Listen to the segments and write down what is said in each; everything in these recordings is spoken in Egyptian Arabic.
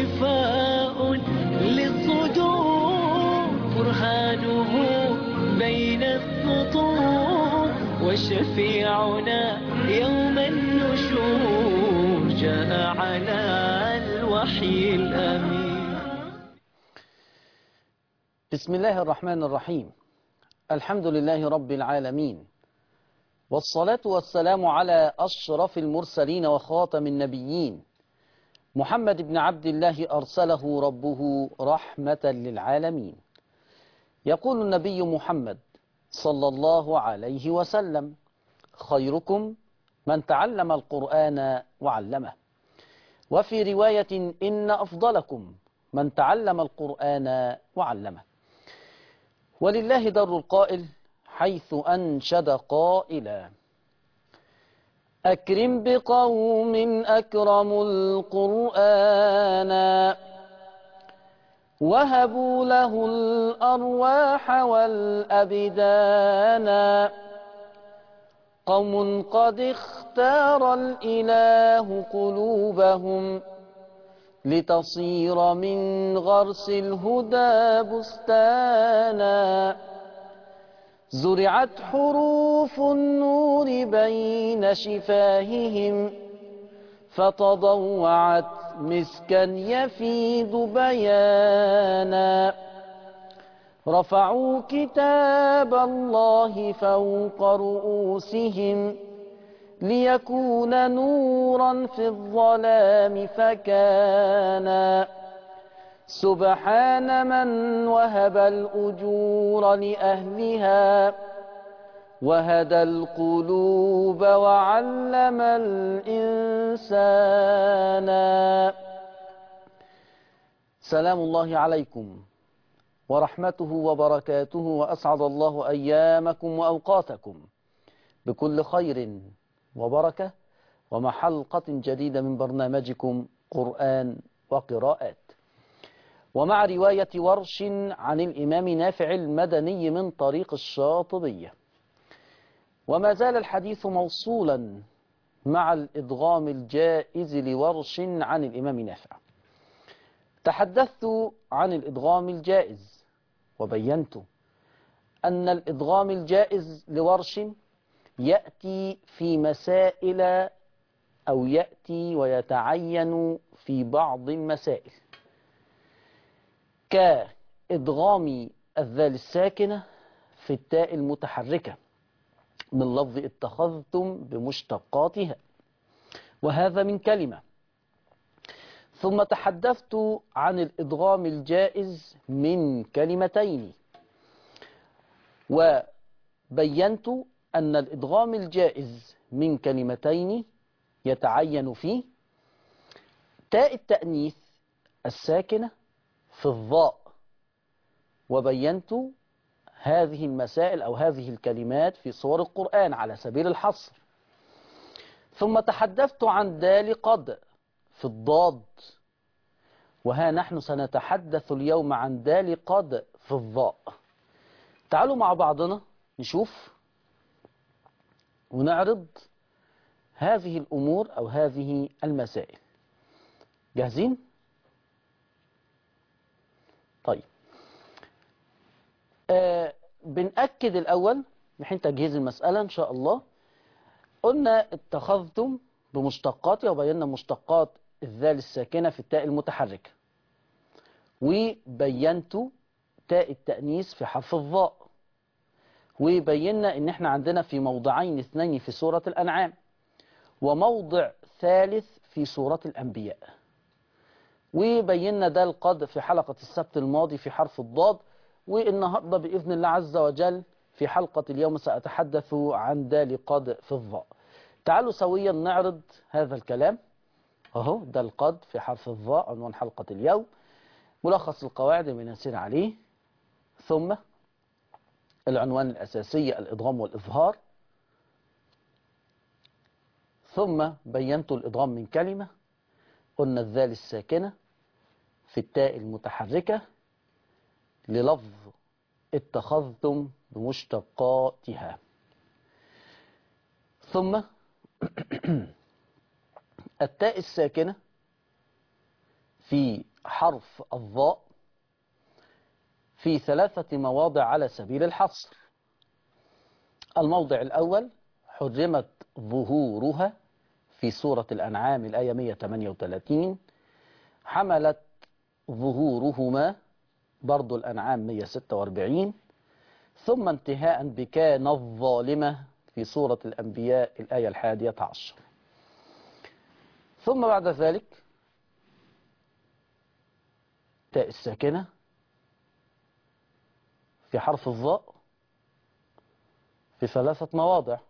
شفاء للصدور برهانه بين السطور وشفيعنا يوم النشور جاء على الوحي الأمين بسم الله الرحمن الرحيم الحمد لله رب العالمين والصلاة والسلام على أشرف المرسلين وخاتم النبيين محمد بن عبد الله أرسله ربه رحمة للعالمين يقول النبي محمد صلى الله عليه وسلم خيركم من تعلم القرآن وعلمه وفي رواية إن أفضلكم من تعلم القرآن وعلمه ولله در القائل حيث أنشد قائلا أكرم بقوم أكرموا القرآن وهبوا له الأرواح والأبدان قوم قد اختار الإله قلوبهم لتصير من غرس الهدى بستانا زرعت حروف النور بين شفاههم فتضوعت مسكا يفيد بيانا رفعوا كتاب الله فوق رؤوسهم ليكون نورا في الظلام فكان سبحان من وهب الأجور لأهلها وهدى القلوب وعلم الإنسان سلام الله عليكم ورحمته وبركاته وأسعد الله أيامكم وأوقاتكم بكل خير وبركة ومع حلقة جديدة من برنامجكم قرآن وقراءات ومع رواية ورش عن الإمام نافع المدني من طريق الشاطبية وما زال الحديث موصولا مع الإدغام الجائز لورش عن الإمام نافع تحدثت عن الإدغام الجائز وبينت أن الإدغام الجائز لورش يأتي في مسائل أو يأتي ويتعين في بعض المسائل كإدغام الذال الساكنة في التاء المتحركة من لفظ اتخذتم بمشتقاتها وهذا من كلمة ثم تحدثت عن الإدغام الجائز من كلمتين وبينت أن الإدغام الجائز من كلمتين يتعين فيه تاء التأنيث الساكنة في الضاء وبينت هذه المسائل أو هذه الكلمات في صور القرآن على سبيل الحصر ثم تحدثت عن دال قد في الضاد وها نحن سنتحدث اليوم عن دال قد في الضاء تعالوا مع بعضنا نشوف ونعرض هذه الأمور أو هذه المسائل جاهزين؟ طيب آه بنأكد الأول نحن تجهيز المسألة إن شاء الله قلنا اتخذتم بمشتقاتها وبينا مشتقات الذال الساكنة في التاء المتحركة وبينت تاء التأنيث في حرف الضاء وبينا ان احنا عندنا في موضعين اثنين في سورة الأنعام وموضع ثالث في سورة الأنبياء وبينا ده القد في حلقة السبت الماضي في حرف الضاد والنهاردة بإذن الله عز وجل في حلقة اليوم سأتحدث عن دال قد في الضاء تعالوا سويا نعرض هذا الكلام اهو ده القد في حرف الضاء عنوان حلقة اليوم ملخص القواعد اللي بنسير عليه ثم العنوان الأساسي الإضغام والإظهار ثم بينت الإضغام من كلمة قلنا الذال الساكنة في التاء المتحركة للفظ اتخذتم بمشتقاتها ثم التاء الساكنة في حرف الضاء في ثلاثة مواضع على سبيل الحصر الموضع الأول حرمت ظهورها في سورة الأنعام الآية 138 حملت ظهورهما برضو الأنعام 146 ثم انتهاء بكان الظالمة في سورة الأنبياء الآية الحادية عشر ثم بعد ذلك تاء الساكنة في حرف الظاء في ثلاثة مواضع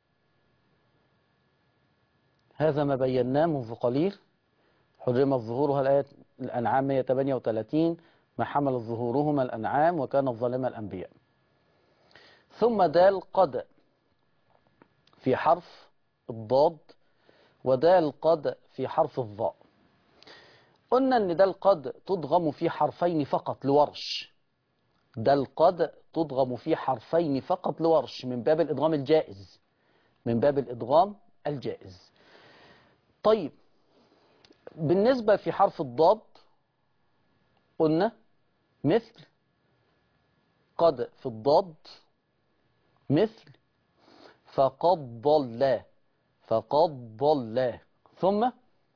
هذا ما بيناه منذ قليل حرمت ظهورها الآية الأنعام 138 ما حمل ظهورهما الأنعام وكان الظالم الأنبياء ثم دال قد في حرف الضاد ودال قد في حرف الضاء قلنا ان دال قد تضغم في حرفين فقط لورش دال قد تضغم في حرفين فقط لورش من باب الإدغام الجائز من باب الإدغام الجائز طيب بالنسبة في حرف الضاد قلنا مثل قد في الضاد مثل فقد ضل فقد ضل ثم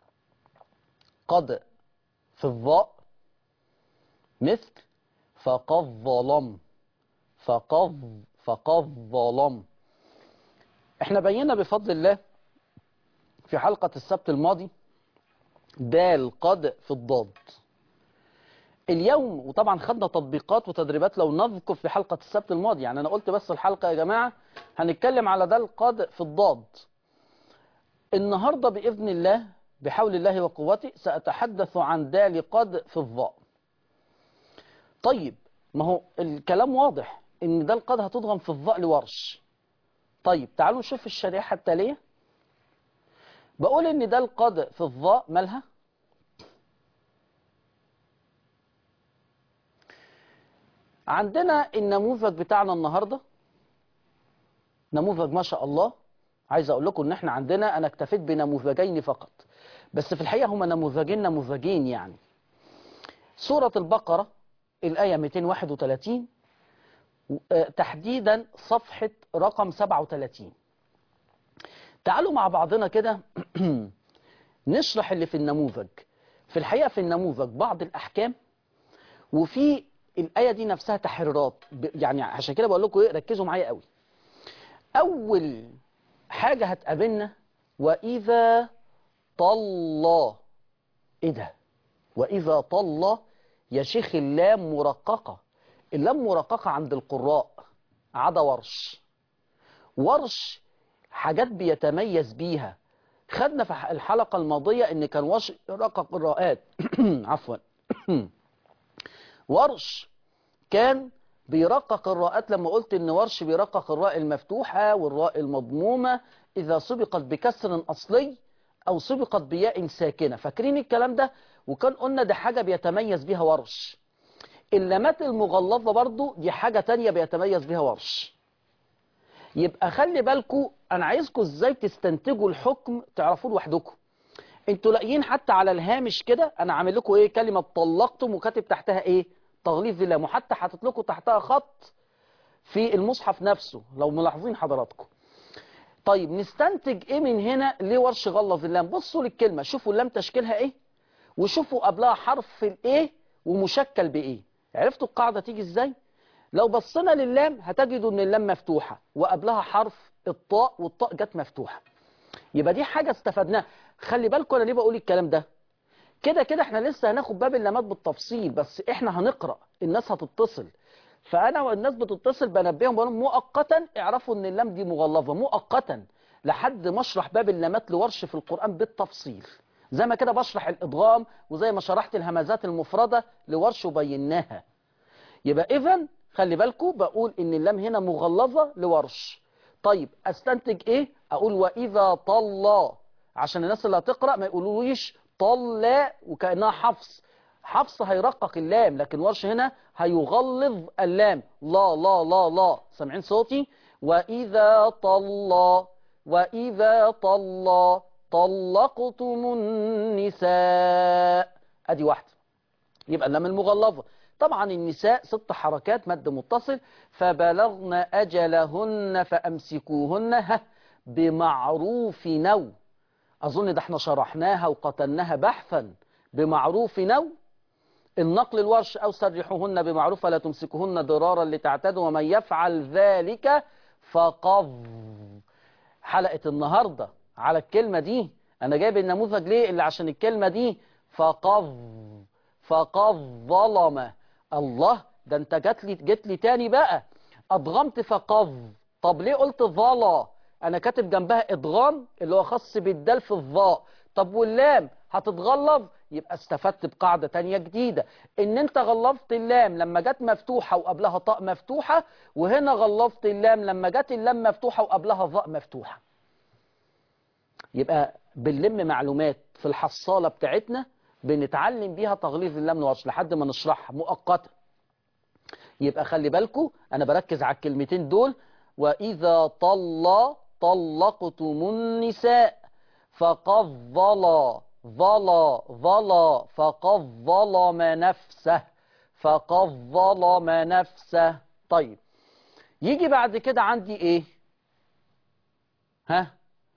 قد في الضاء مثل فقد ظلم فقد فقد ظلم احنا بينا بفضل الله في حلقة السبت الماضي دال قد في الضاد اليوم وطبعا خدنا تطبيقات وتدريبات لو نذكر في حلقة السبت الماضي يعني أنا قلت بس الحلقة يا جماعة هنتكلم على دال قد في الضاد النهاردة بإذن الله بحول الله وقوته سأتحدث عن دال قد في الضاء طيب ما هو الكلام واضح ان دال قد هتضغم في الضاء لورش طيب تعالوا نشوف الشريحة التالية بقول ان دال قد في الضاء مالها عندنا النموذج بتاعنا النهاردة نموذج ما شاء الله عايز اقول لكم ان احنا عندنا انا اكتفيت بنموذجين فقط بس في الحقيقة هما نموذجين نموذجين يعني سورة البقرة الآية 231 تحديدا صفحة رقم 37 تعالوا مع بعضنا كده نشرح اللي في النموذج في الحقيقة في النموذج بعض الأحكام وفي الآية دي نفسها تحريرات يعني عشان كده بقول لكم ايه ركزوا معايا قوي أول حاجة هتقابلنا وإذا طل إيه ده وإذا طل يا شيخ اللام مرققة اللام مرققة عند القراء عدا ورش ورش حاجات بيتميز بيها خدنا في الحلقة الماضية ان كان ورش رقق الراءات عفوا ورش كان بيرقق الراءات لما قلت ان ورش بيرقق الراء المفتوحة والراء المضمومة اذا سبقت بكسر اصلي او سبقت بياء ساكنة فاكرين الكلام ده وكان قلنا ده حاجة بيتميز بيها ورش اللامات المغلظة برضو دي حاجة تانية بيتميز بيها ورش يبقى خلي بالكم انا عايزكم ازاي تستنتجوا الحكم تعرفوه لوحدكم انتوا لاقيين حتى على الهامش كده انا عامل لكم ايه كلمة طلقتم وكاتب تحتها ايه تغليظ اللام وحتى حاطط لكم تحتها خط في المصحف نفسه لو ملاحظين حضراتكم طيب نستنتج ايه من هنا ليه ورش غلظ اللام بصوا للكلمة شوفوا اللام تشكيلها ايه وشوفوا قبلها حرف الايه ومشكل بايه عرفتوا القاعدة تيجي ازاي لو بصينا للام هتجدوا ان اللام مفتوحة وقبلها حرف الطاء والطاء جت مفتوحة يبقى دي حاجة استفدناها خلي بالكم انا ليه بقول الكلام ده كده كده احنا لسه هناخد باب اللامات بالتفصيل بس احنا هنقرأ الناس هتتصل فانا والناس بتتصل بنبههم بقول مؤقتا اعرفوا ان اللام دي مغلظة مؤقتا لحد ما اشرح باب اللامات لورش في القرآن بالتفصيل زي ما كده بشرح الادغام وزي ما شرحت الهمزات المفردة لورش وبيناها يبقى اذا خلي بالكم بقول ان اللام هنا مغلظة لورش طيب استنتج ايه اقول واذا طل عشان الناس اللي هتقرأ ما يقولوش طل وكأنها حفص حفص هيرقق اللام لكن ورش هنا هيغلظ اللام لا لا لا لا سامعين صوتي وإذا طل وإذا طل طلقتم النساء ادي واحدة يبقى اللام المغلظة طبعا النساء ست حركات مد متصل فبلغن أجلهن فأمسكوهن ها بمعروف نو أظن ده احنا شرحناها وقتلناها بحثا بمعروف نو النقل الورش أو سرحوهن بمعروف ولا تمسكوهن ضرارا لتعتدوا ومن يفعل ذلك فقض حلقة النهاردة على الكلمة دي أنا جايب النموذج ليه اللي عشان الكلمة دي فقض فقد ظلم الله ده انت جات لي جيت لي تاني بقى ادغمت فقض طب ليه قلت ظلا انا كاتب جنبها ادغام اللي هو خاص بالدال في الظاء طب واللام هتتغلظ يبقى استفدت بقاعدة تانية جديدة ان انت غلظت اللام لما جت مفتوحة وقبلها طاء مفتوحة وهنا غلظت اللام لما جت اللام مفتوحة وقبلها ظاء مفتوحة يبقى بنلم معلومات في الحصالة بتاعتنا بنتعلم بيها تغليظ اللام الورش لحد ما نشرحها مؤقتا يبقى خلي بالكم انا بركز على الكلمتين دول واذا طل طلقتم النساء فقد ظل ظل ظل فقد ظلم نفسه فقد ظلم نفسه طيب يجي بعد كده عندي ايه ها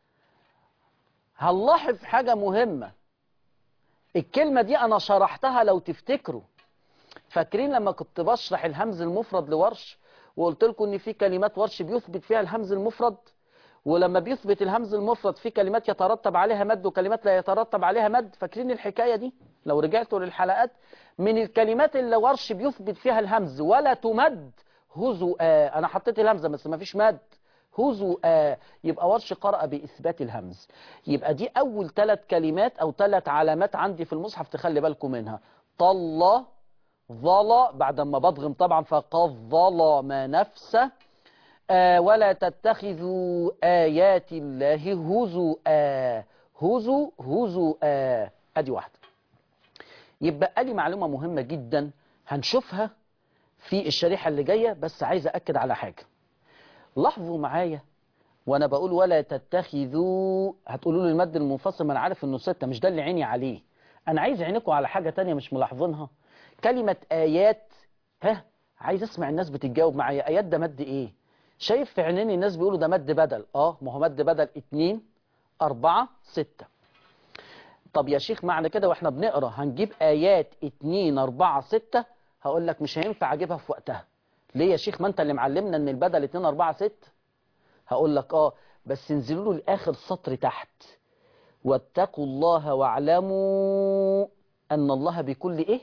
هنلاحظ حاجة مهمة الكلمة دي أنا شرحتها لو تفتكروا فاكرين لما كنت بشرح الهمز المفرد لورش وقلت لكم ان في كلمات ورش بيثبت فيها الهمز المفرد ولما بيثبت الهمز المفرد في كلمات يترتب عليها مد وكلمات لا يترتب عليها مد فاكرين الحكاية دي لو رجعتوا للحلقات من الكلمات اللي ورش بيثبت فيها الهمز ولا تمد هزؤا انا حطيت الهمزة بس ما فيش مد هزؤا يبقى ورش قرأ بإثبات الهمز يبقى دي أول ثلاث كلمات أو ثلاث علامات عندي في المصحف تخلي بالكم منها طل ظل بعد ما بضغم طبعا فقد ظلم نفسه آه ولا تتخذوا آيات الله هزؤا هزو هزؤا ادي واحدة يبقى لي معلومة مهمة جدا هنشوفها في الشريحة اللي جاية بس عايز أكد على حاجة لاحظوا معايا وانا بقول ولا تتخذوا هتقولوا لي المد المنفصل ما انا عارف انه ستة مش ده اللي عيني عليه انا عايز عينكم على حاجة تانية مش ملاحظينها كلمة آيات ها عايز اسمع الناس بتتجاوب معايا آيات ده مد ايه شايف في عينين الناس بيقولوا ده مد بدل اه ما هو مد بدل اتنين اربعة ستة طب يا شيخ معنى كده واحنا بنقرا هنجيب آيات اتنين اربعة ستة هقول لك مش هينفع اجيبها في وقتها ليه يا شيخ ما انت اللي معلمنا ان البدل 2 4 6 هقول لك اه بس انزلوا له لاخر سطر تحت واتقوا الله واعلموا ان الله بكل ايه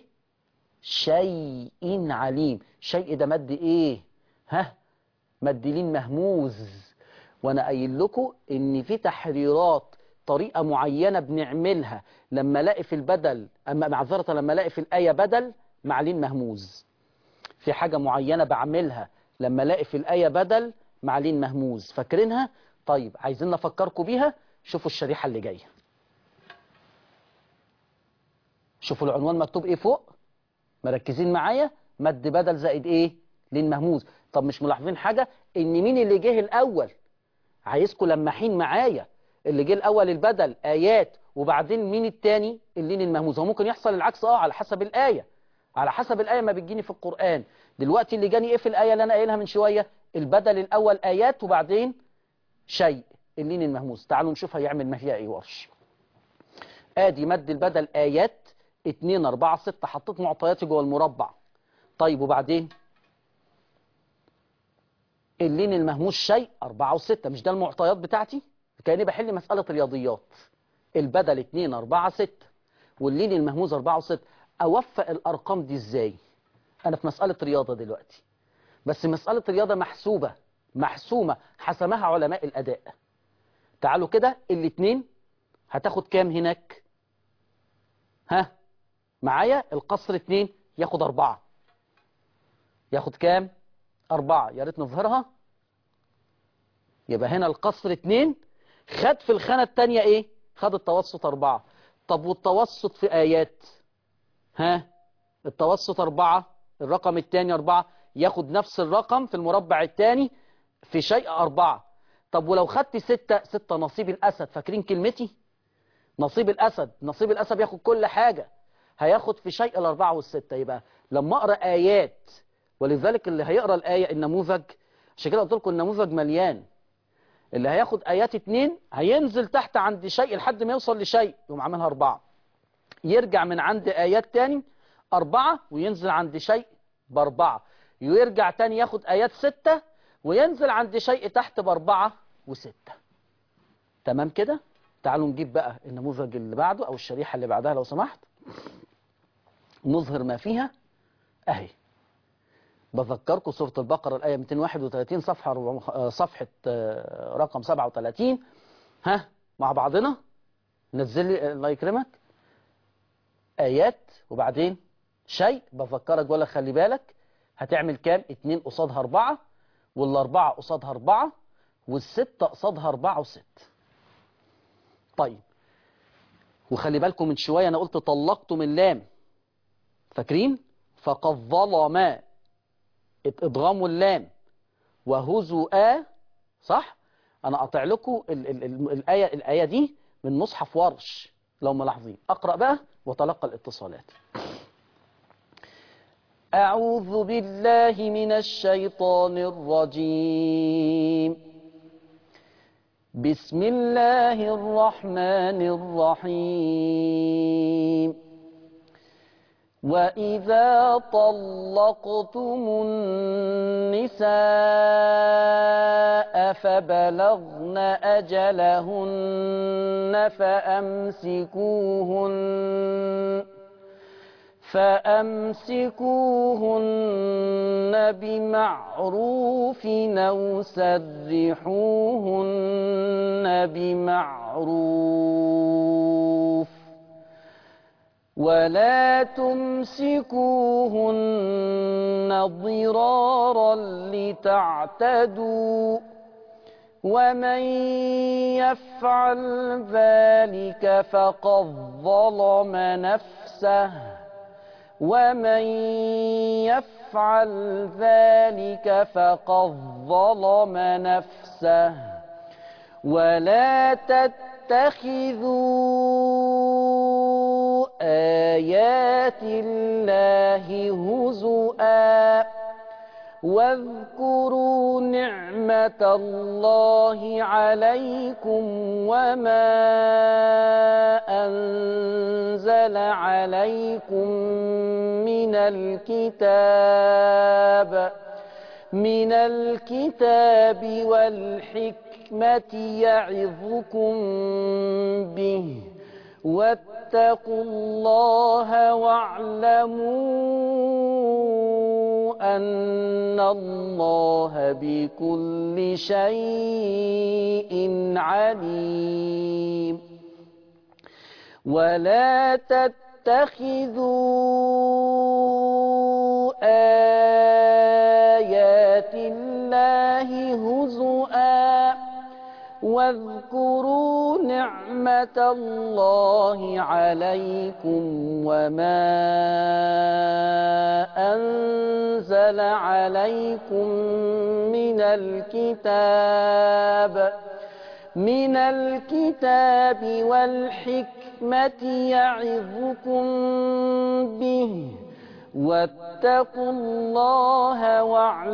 شيء عليم شيء ده مد ايه ها مد لين مهموز وانا قايل لكم ان في تحريرات طريقه معينه بنعملها لما الاقي في البدل اما معذره لما الاقي في الايه بدل مع لين مهموز في حاجة معينة بعملها لما الاقي في الآية بدل مع لين مهموز فاكرينها طيب عايزين نفكركم بيها شوفوا الشريحة اللي جاية شوفوا العنوان مكتوب ايه فوق مركزين معايا مد بدل زائد ايه لين مهموز طب مش ملاحظين حاجة ان مين اللي جه الاول عايزكم لماحين معايا اللي جه الاول البدل ايات وبعدين مين التاني اللين المهموز هو ممكن يحصل العكس اه على حسب الآية على حسب الآية ما بتجيني في القرآن دلوقتي اللي جاني ايه في الآية اللي أنا قايلها من شوية البدل الأول آيات وبعدين شيء اللين المهموس تعالوا نشوف هيعمل ما فيها ايه ورش ادي مد البدل آيات 2 4 6 حطيت معطياتي جوه المربع طيب وبعدين اللين المهموس شيء 4 و6 مش ده المعطيات بتاعتي كأني بحل مسألة رياضيات البدل 2 4 6 واللين المهموس 4 و6 اوفق الارقام دي ازاي انا في مسألة رياضة دلوقتي بس مسألة رياضة محسوبة محسومة حسمها علماء الاداء تعالوا كده الاتنين هتاخد كام هناك ها معايا القصر اتنين ياخد اربعة ياخد كام اربعة يا ريت نظهرها يبقى هنا القصر اتنين خد في الخانة التانية ايه خد التوسط اربعة طب والتوسط في ايات ها التوسط أربعة الرقم الثاني أربعة ياخد نفس الرقم في المربع الثاني في شيء أربعة طب ولو خدت ستة ستة نصيب الأسد فاكرين كلمتي نصيب الأسد نصيب الأسد ياخد كل حاجة هياخد في شيء الأربعة والستة يبقى لما أقرأ آيات ولذلك اللي هيقرأ الآية النموذج عشان كده قلت لكم النموذج مليان اللي هياخد آيات اتنين هينزل تحت عند شيء لحد ما يوصل لشيء يقوم عاملها أربعة يرجع من عند آيات تاني أربعة وينزل عند شيء بأربعة ويرجع تاني ياخد آيات ستة وينزل عند شيء تحت بأربعة وستة تمام كده تعالوا نجيب بقى النموذج اللي بعده أو الشريحة اللي بعدها لو سمحت نظهر ما فيها أهي بذكركم سورة البقرة الآية 231 صفحة ربع- صفحة آه، رقم 37 ها مع بعضنا نزل لي الله يكرمك آيات وبعدين شيء بفكرك ولا خلي بالك هتعمل كام اتنين قصادها أربعة والأربعة قصادها أربعة والستة قصادها أربعة وست طيب وخلي بالكم من شوية أنا قلت طلقتم اللام فاكرين فقد ظلم ادغام اللام وهزؤا صح انا قاطع لكم ال ال ال الايه الايه دي من مصحف ورش لو ملاحظين اقرا بقى وتلقى الاتصالات اعوذ بالله من الشيطان الرجيم بسم الله الرحمن الرحيم وإذا طلقتم النساء فبلغن أجلهن فأمسكوهن فأمسكوهن بمعروف أو سرحوهن بمعروف ولا تمسكوهن ضرارا لتعتدوا ومن يفعل ذلك فقد ظلم نفسه ومن يفعل ذلك فقد ظلم نفسه ولا تتخذوا آيات الله هزؤا واذكروا نعمة الله عليكم وما أنزل عليكم من الكتاب من الكتاب والحكمة يعظكم به واتقوا الله واعلموا أن الله بكل شيء عليم ولا تتخذوا آيات الله هزؤا واذكروا نعمة الله عليكم وما أنزل عليكم من الكتاب من الكتاب والحكمة يعظكم به واتقوا الله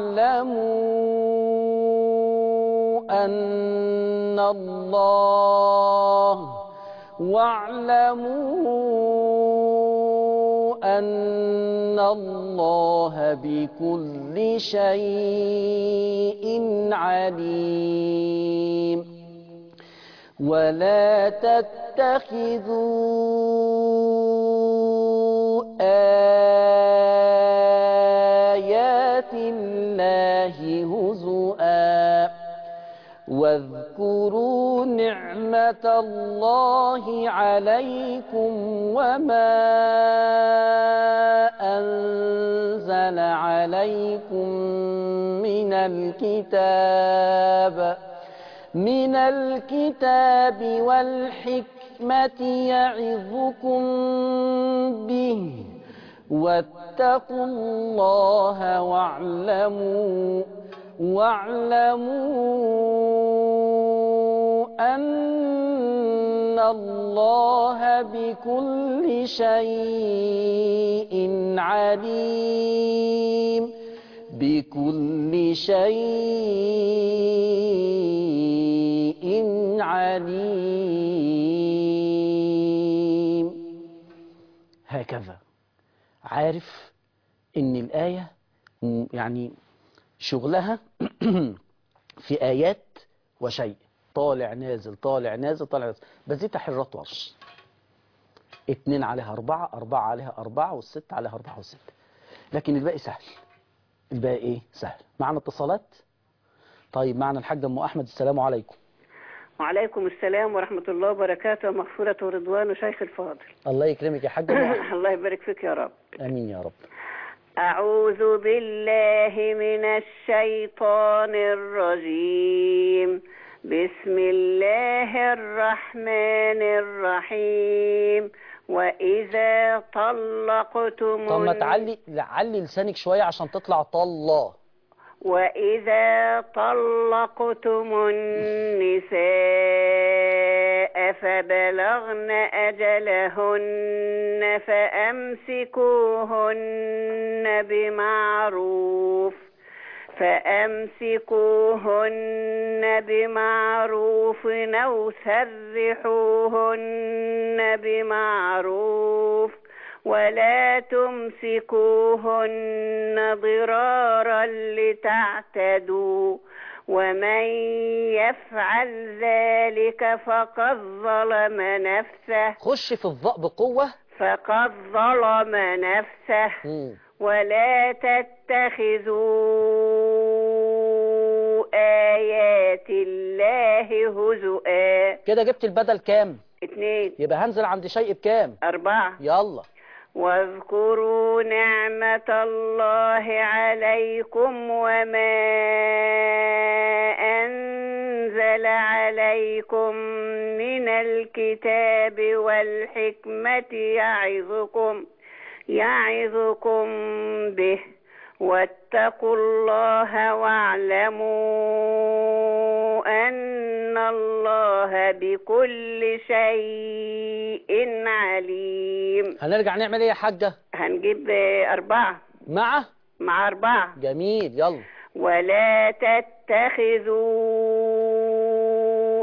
واعلموا أن الله واعلموا أن الله بكل شيء عليم ولا تتخذوا آيات الله هزؤا واذكروا نعمة الله عليكم وما أنزل عليكم من الكتاب من الكتاب والحكمة يعظكم به واتقوا الله واعلموا واعلموا أن الله بكل شيء عليم بكل شيء عليم هكذا عارف ان الآية م- يعني شغلها في آيات وشيء طالع نازل طالع نازل طالع نازل بس دي تحريرات ورش اتنين عليها أربعة أربعة عليها أربعة والست عليها أربعة والست لكن الباقي سهل الباقي إيه سهل معنا اتصالات طيب معنا الحاج أم أحمد السلام عليكم وعليكم السلام ورحمة الله وبركاته ومغفرة ورضوان شيخ الفاضل الله يكرمك يا حاج أم أحمد الله يبارك فيك يا رب آمين يا رب أعوذ بالله من الشيطان الرجيم بسم الله الرحمن الرحيم وإذا طلقتم طب ما الن- تعلي علي لسانك شوية عشان تطلع طلة وإذا طلقتم النساء فبلغن أجلهن فأمسكوهن بمعروف فأمسكوهن بمعروف أو سرحوهن بمعروف ولا تمسكوهن ضرارا لتعتدوا ومن يفعل ذلك فقد ظلم نفسه خش في الضاء بقوة فقد ظلم نفسه مم. ولا تتخذوا آيات الله هزؤا كده جبت البدل كام اثنين يبقى هنزل عند شيء بكام أربعة يلا واذكروا نعمة الله عليكم وما أنزل عليكم من الكتاب والحكمة يعظكم يعظكم به واتقوا الله واعلموا أن الله بكل شيء عليم هنرجع نعمل ايه يا حاجة هنجيب آه، أربعة مع مع أربعة جميل يلا ولا تتخذوا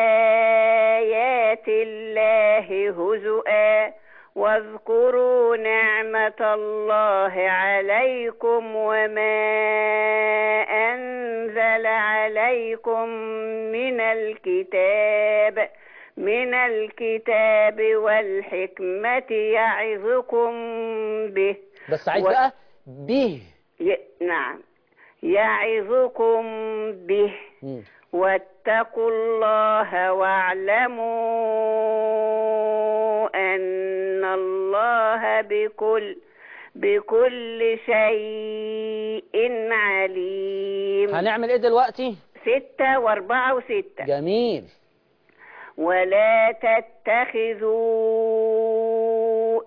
آيات الله هزؤا واذكروا نعمة الله عليكم وما أنزل عليكم من الكتاب من الكتاب والحكمة يعظكم به بس عايز و- بقى به ي... نعم يعظكم به مم. واتقوا الله واعلموا أن الله بكل بكل شيء عليم هنعمل ايه دلوقتي ستة واربعة وستة جميل ولا تتخذوا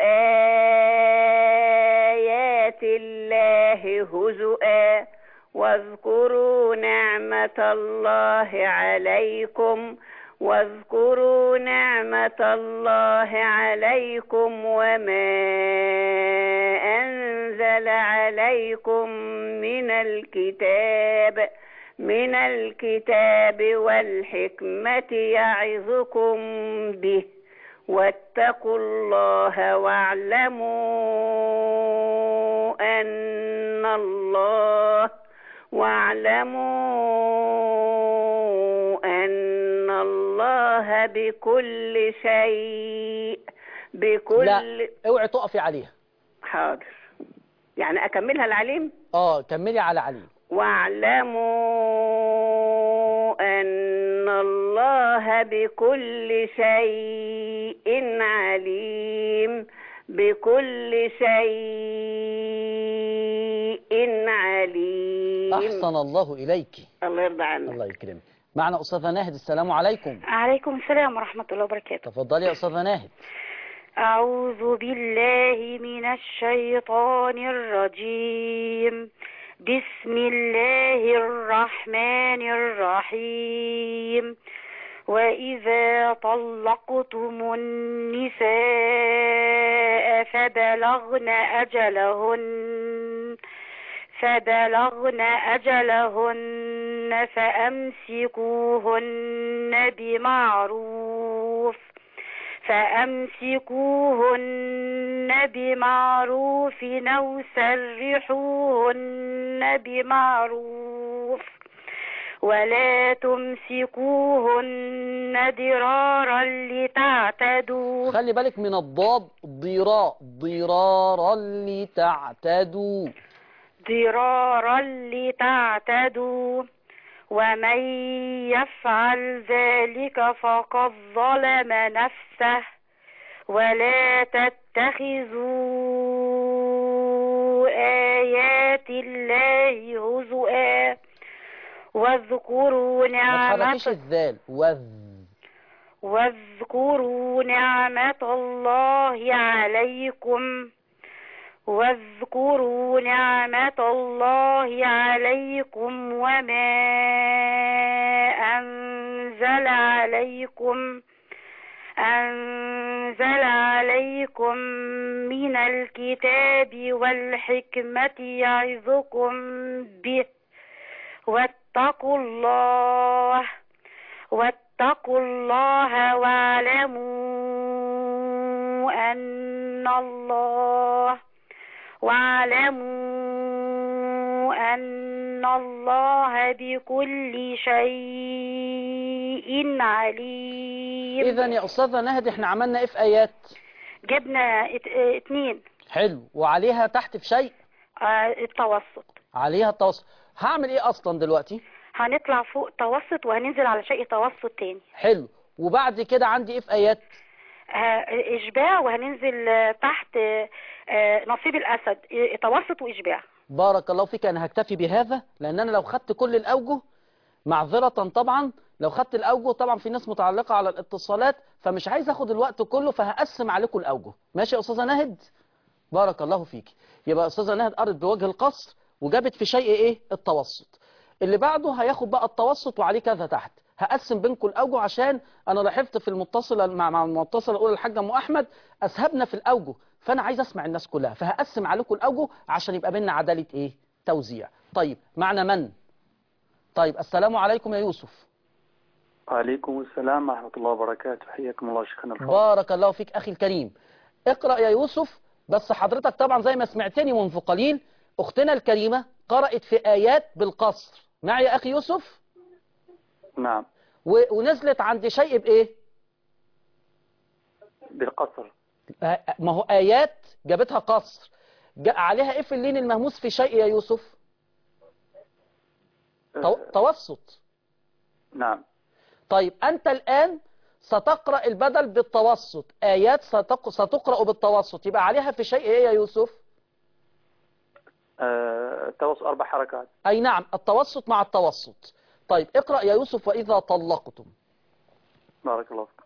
آيات الله هزؤا واذكروا نعمة الله عليكم واذكروا نعمة الله عليكم وما أنزل عليكم من الكتاب من الكتاب والحكمة يعظكم به واتقوا الله واعلموا أن الله واعلموا أن الله بكل شيء بكل لا اوعي تقفي عليها حاضر يعني أكملها العليم اه كملي على علي واعلموا أن الله بكل شيء عليم بكل شيء عليم احسن الله اليك الله يرضى عنك الله يكرمك معنا استاذه ناهد السلام عليكم عليكم السلام ورحمة الله وبركاته تفضلي يا استاذه ناهد أعوذ بالله من الشيطان الرجيم بسم الله الرحمن الرحيم وإذا طلقتم النساء فبلغن أجلهن فبلغن أجلهن فأمسكوهن بمعروف فأمسكوهن بمعروف أو سرحوهن بمعروف ولا تمسكوهن ضرارا لتعتدوا خلي بالك من الضاد ضراء ضرارا لتعتدوا ضرارا لتعتدوا ومن يفعل ذلك فقد ظلم نفسه ولا تتخذوا آيات الله هزؤا واذكروا ما نعمة تحركيش الذال وذ واذكروا نعمة الله عليكم واذكروا نعمة الله عليكم وما أنزل عليكم أنزل عليكم من الكتاب والحكمة يعظكم به واتقوا الله واتقوا الله واعلموا أن الله واعلموا أن الله بكل شيء عليم اذا يا استاذه نهد احنا عملنا ايه في ايات جبنا ات- اه، اتنين حلو وعليها تحت في شيء اه، التوسط عليها التوسط هعمل ايه اصلا دلوقتي هنطلع فوق توسط وهننزل على شيء توسط تاني حلو وبعد كده عندي ايه في ايات ه- إشباع وهننزل اه، تحت اه، اه، نصيب الأسد اه، توسط وإشباع بارك الله فيك انا هكتفي بهذا لان انا لو خدت كل الاوجه معذرة طبعا لو خدت الاوجه طبعا في ناس متعلقة على الاتصالات فمش عايز اخد الوقت كله فهقسم عليكم الاوجه ماشي يا استاذة ناهد بارك الله فيك يبقى استاذة ناهد قرت بوجه القصر وجابت في شيء ايه التوسط اللي بعده هياخد بقى التوسط وعليه كذا تحت هقسم بينكم الاوجه عشان انا لاحظت في المتصله مع مع المتصله الاولى الحاجه ام احمد اسهبنا في الاوجه فانا عايز اسمع الناس كلها فهقسم عليكم الاوجه عشان يبقى بينا عداله ايه توزيع طيب معنا من طيب السلام عليكم يا يوسف وعليكم السلام ورحمة الله وبركاته حياكم الله شيخنا الفاضل بارك الله فيك اخي الكريم اقرا يا يوسف بس حضرتك طبعا زي ما سمعتني منذ قليل اختنا الكريمه قرات في ايات بالقصر معي يا اخي يوسف نعم و- ونزلت عند شيء بايه بالقصر آه، ما هو آيات جابتها قصر جاء عليها إيه في اللين المهموس في شيء يا يوسف تو- آه، توسط نعم طيب أنت الآن ستقرأ البدل بالتوسط آيات ستق... ستقرأ بالتوسط يبقى عليها في شيء إيه يا يوسف آه، التوسط أربع حركات أي نعم التوسط مع التوسط طيب اقرأ يا يوسف وإذا طلقتم بارك الله فيك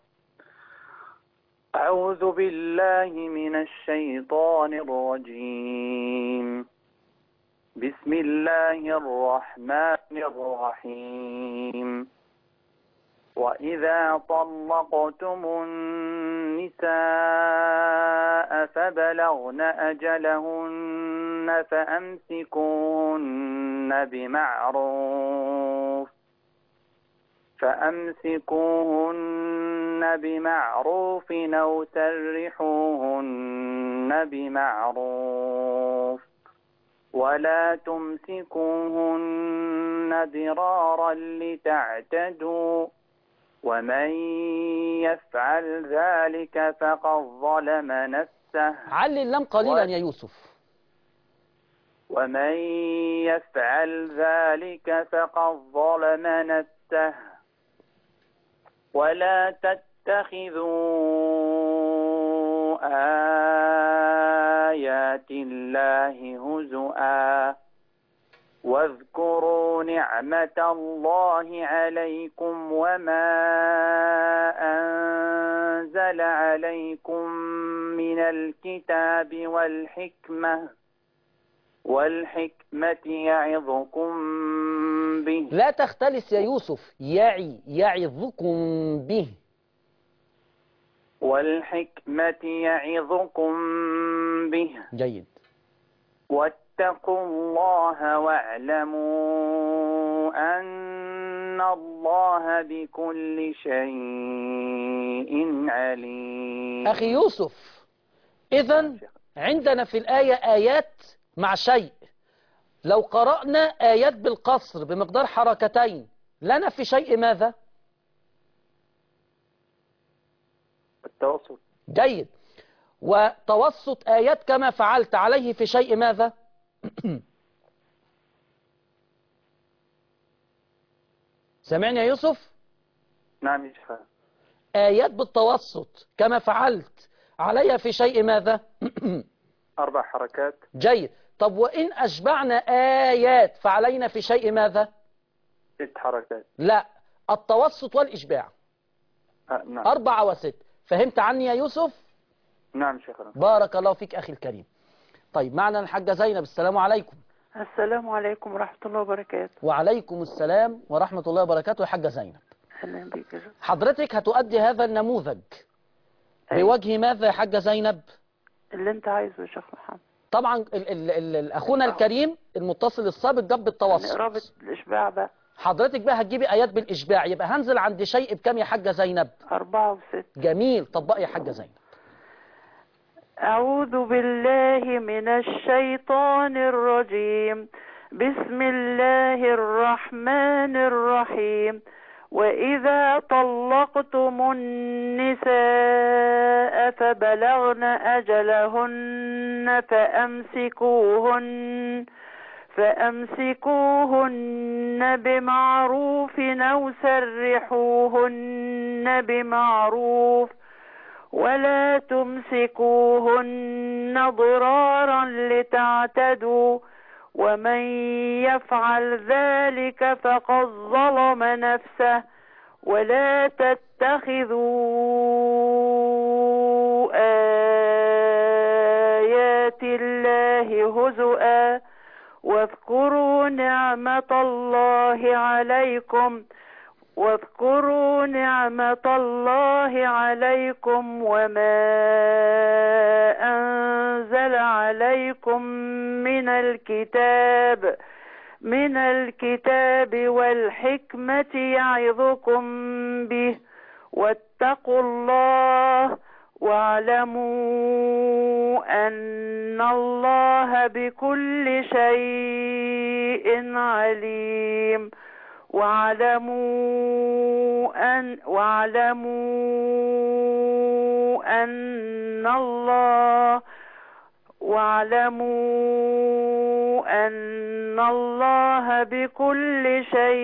أعوذ بالله من الشيطان الرجيم بسم الله الرحمن الرحيم وإذا طلقتم النساء فبلغن أجلهن فأمسكوهن بمعروف فأمسكوهن بمعروف أو سرحوهن بمعروف ولا تمسكوهن ضرارا لتعتدوا ومن يفعل ذلك فقد ظلم نفسه علي اللام قليلا يا يوسف ومن يفعل ذلك فقد ظلم نفسه ولا تتخذوا آيات الله هزؤا واذكروا نعمة الله عليكم وما أنزل عليكم من الكتاب والحكمة والحكمة يعظكم به لا تختلس يا يوسف يعي يعظكم به والحكمة يعظكم به جيد واتقوا الله واعلموا أن الله بكل شيء عليم أخي يوسف إذا عندنا في الآية آيات مع شيء لو قرأنا آيات بالقصر بمقدار حركتين لنا في شيء ماذا؟ التوسط جيد وتوسط آيات كما فعلت عليه في شيء ماذا؟ سامعني يا يوسف؟ نعم يا شيخ آيات بالتوسط كما فعلت عليها في شيء ماذا؟ أربع حركات جيد طب وإن أشبعنا آيات فعلينا في شيء ماذا؟ ست حركات لا التوسط والإشباع آه نعم أربعة وست فهمت عني يا يوسف؟ نعم شيخنا بارك الله فيك أخي الكريم طيب معنا الحاجة زينب السلام عليكم السلام عليكم ورحمة الله وبركاته وعليكم السلام ورحمة الله وبركاته يا حاجة زينب أهلا بك يا شيخ. حضرتك هتؤدي هذا النموذج أيوة. بوجه ماذا يا حاجة زينب؟ اللي أنت عايزه يا شيخ محمد طبعا ال ال ال ال أخونا الكريم المتصل السابق جاب بالتوسط قرابة الإشباع بقى حضرتك بقى هتجيبي آيات بالإشباع يبقى هنزل عند شيء بكام يا حاجة زينب؟ أربعة وست جميل طبقي يا حاجة زينب أعوذ بالله من الشيطان الرجيم بسم الله الرحمن الرحيم وإذا طلقتم النساء فبلغن أجلهن فأمسكوهن فأمسكوهن بمعروف أو سرحوهن بمعروف ولا تمسكوهن ضرارا لتعتدوا ومن يفعل ذلك فقد ظلم نفسه ولا تتخذوا آيات الله هزؤا واذكروا نعمة الله عليكم واذكروا نعمة الله عليكم وما أنزل عليكم من الكتاب من الكتاب والحكمة يعظكم به واتقوا الله واعلموا أن الله بكل شيء عليم واعلموا أن واعلموا أن الله واعلموا أن الله بكل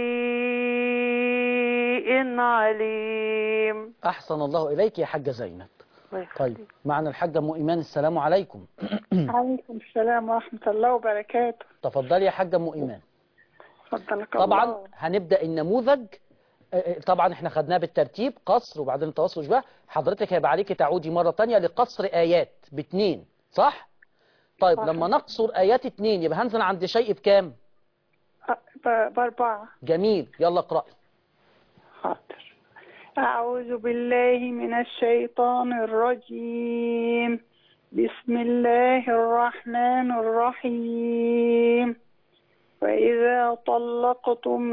شيء عليم أحسن الله إليك يا حاجة زينب طيب معنا الحاجة أم إيمان السلام عليكم عليكم السلام ورحمة الله وبركاته تفضلي يا حاجة أم إيمان فضلك طبعا الله هنبدأ النموذج آه، آه، طبعا احنا خدناه بالترتيب قصر وبعدين التوسط وشبه حضرتك هيبقى عليك تعودي مرة تانية لقصر آيات باتنين صح؟ طيب صح. لما نقصر آيات اتنين يبقى هنزل عند شيء بكام؟ أ- ب- بأربعة جميل يلا اقرأي حاضر أعوذ بالله من الشيطان الرجيم بسم الله الرحمن الرحيم وإذا طلقتم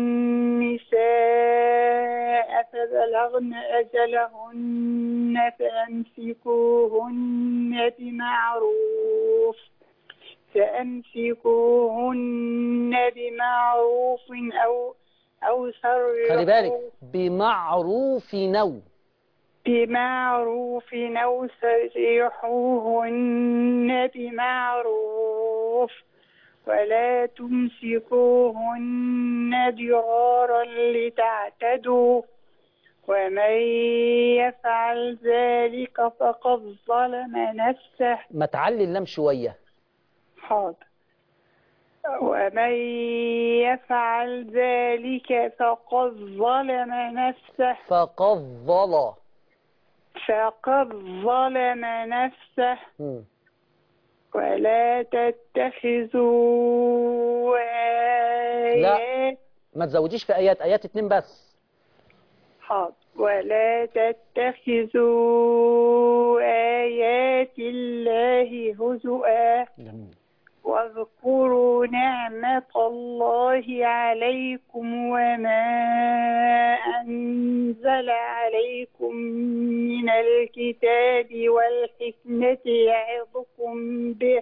النساء فبلغن أجلهن فأمسكوهن بمعروف فأمسكوهن بمعروف أو أو سرحوا خلي بالك بمعروف نو بمعروف أو سرحوهن بمعروف ولا تمسكوهن ضرارا لتعتدوا ومن يفعل ذلك فقد ظلم نفسه ما تعلي اللام شوية حاضر ومن يفعل ذلك فقد ظلم نفسه فقد ظل فقد ظلم نفسه مم. ولا تتخذوا لا آيات ما تزوديش في آيات آيات اتنين بس حاضر ولا تتخذوا آيات الله هزؤا جميل واذكروا نعمة الله عليكم وما أنزل عليكم من الكتاب والحكمة يعظكم به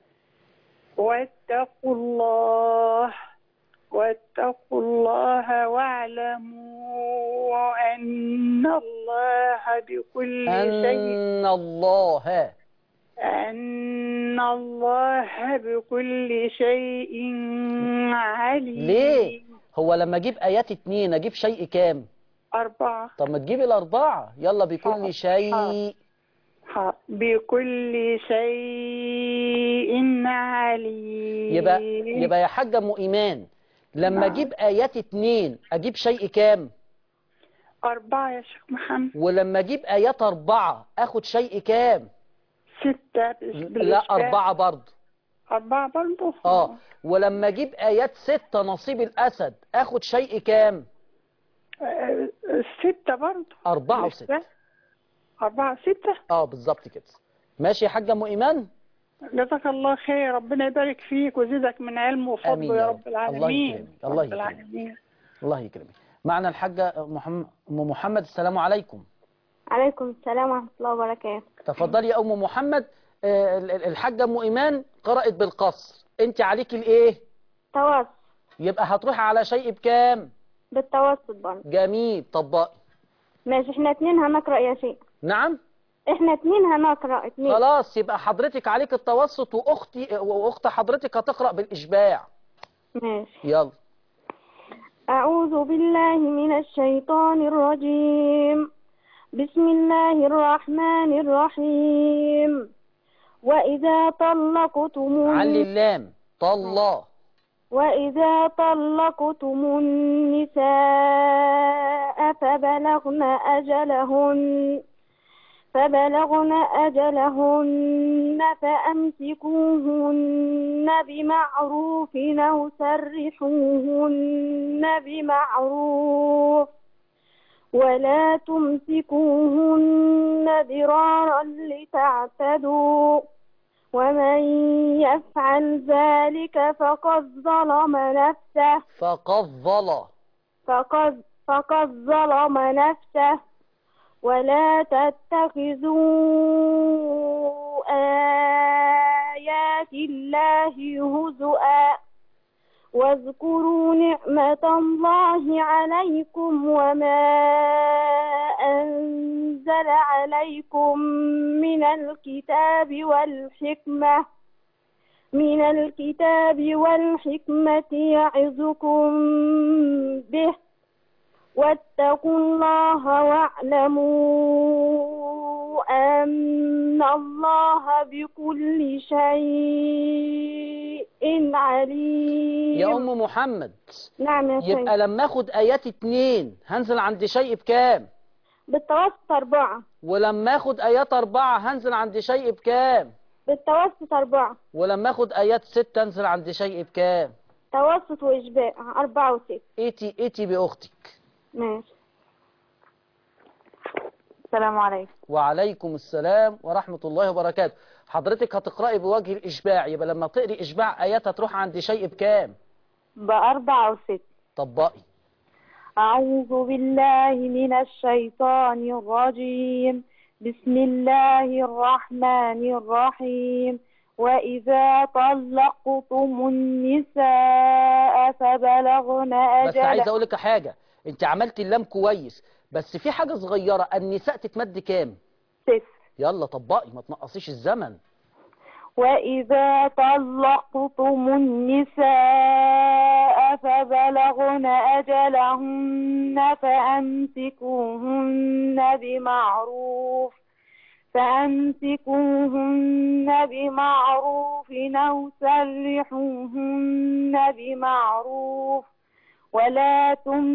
واتقوا الله واتقوا الله واعلموا أن الله بكل شيء أن الله أن الله بكل شيء عليم ليه هو لما اجيب آيات اتنين اجيب شيء كام أربعة طب ما تجيب الأربعة يلا بكل حاضر، شيء حاضر. ح- بكل شيء عليم يبقى يبقى يا حاجة أم إيمان لما نعم. أجيب آيات اتنين أجيب شيء كام أربعة يا شيخ محمد ولما أجيب آيات أربعة أخد شيء كام ستة بال- لا بالإشباع. أربعة برضه أربعة برضه اه ولما أجيب آيات ستة نصيب الأسد أخد شيء كام آه، ستة برضه أربعة وستة بالإشباع. أربعة ستة اه بالظبط كده ماشي يا حاجة أم إيمان جزاك الله خير ربنا يبارك فيك ويزيدك من علمه آمين وفضله يا يا رب. رب الله العالمين يكرمك. الله رب يكرمك. العالمين الله يكرمك معنا الحاجة محمد أم محمد السلام عليكم عليكم السلام ورحمة الله وبركاته تفضلي يا أم محمد آه، ال- ال- الحاجة أم إيمان قرأت بالقصر أنت عليك الإيه توسط يبقى هتروح على شيء بكام بالتوسط برضه جميل طبقي ماشي احنا اتنين هنقرأ يا شيخ نعم احنا اتنين هنقرأ اتنين خلاص يبقى حضرتك عليك التوسط وأختي وأخت حضرتك هتقرأ بالإشباع ماشي يلا أعوذ بالله من الشيطان الرجيم بسم الله الرحمن الرحيم وإذا طلقتم علي اللام طلا وإذا طلقتم النساء فبلغن أجلهن فبلغن أجلهن فأمسكوهن بمعروف أو سرحوهن بمعروف ولا تمسكوهن ضرارا لتعتدوا ومن يفعل ذلك فقد ظلم نفسه فقد ظل فقد فقد ظلم نفسه ولا تتخذوا آيات الله هزؤا واذكروا نعمة الله عليكم وما أنزل عليكم من الكتاب والحكمة من الكتاب والحكمة يعظكم به واتقوا الله واعلموا أن الله بكل شيء عليم يا أم محمد نعم يا يبقى شيخ لما أخد آيات اتنين هنزل عند شيء بكام بالتوسط أربعة ولما أخد آيات أربعة هنزل عند شيء بكام بالتوسط أربعة ولما أخد آيات ستة هنزل عند شيء بكام توسط وإشباع أربعة وست ايتي ايتي بأختك ماشي السلام عليكم وعليكم السلام ورحمة الله وبركاته حضرتك هتقرأي بوجه الإشباع يبقى لما تقري إشباع آيات هتروح عند شيء بكام بأربعة وست طبقي أعوذ بالله من الشيطان الرجيم بسم الله الرحمن الرحيم وإذا طلقتم النساء فبلغن بس عايز أجل أقول لك حاجة أنت عملت اللام كويس بس في حاجة صغيرة النساء تتمد كام صفر يلا طبقي ما تنقصيش الزمن وإذا طلقتم النساء فبلغن أجلهن فأمسكوهن بمعروف فأمسكوهن بمعروف أو سرحوهن بمعروف ولا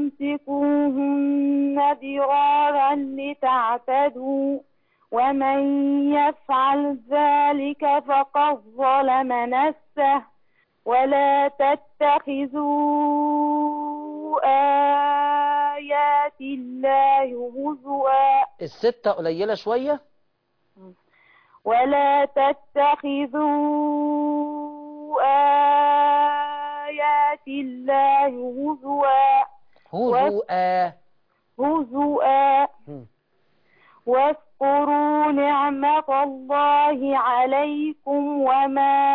تمسكوهن ضرارا لتعتدوا ومن يفعل ذلك فقد ظلم نفسه ولا تتخذوا آيات الله هزوا الستة قليلة شوية ولا تتخذوا آيات الله هزوا هزوءا هزوا مم. واذكروا نعمة الله عليكم وما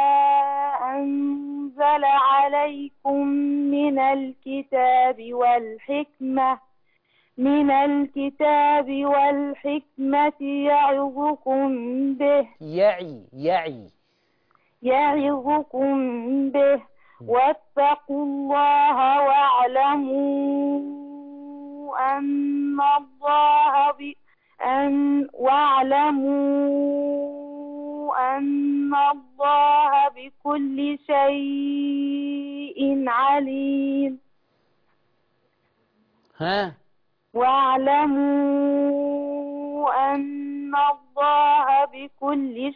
أنزل عليكم من الكتاب والحكمة من الكتاب والحكمة يعظكم به يعي يعي يعظكم به واتقوا الله واعلموا أن الله ب... أن واعلموا أن الله بكل شيء عليم ها واعلموا أن الله بكل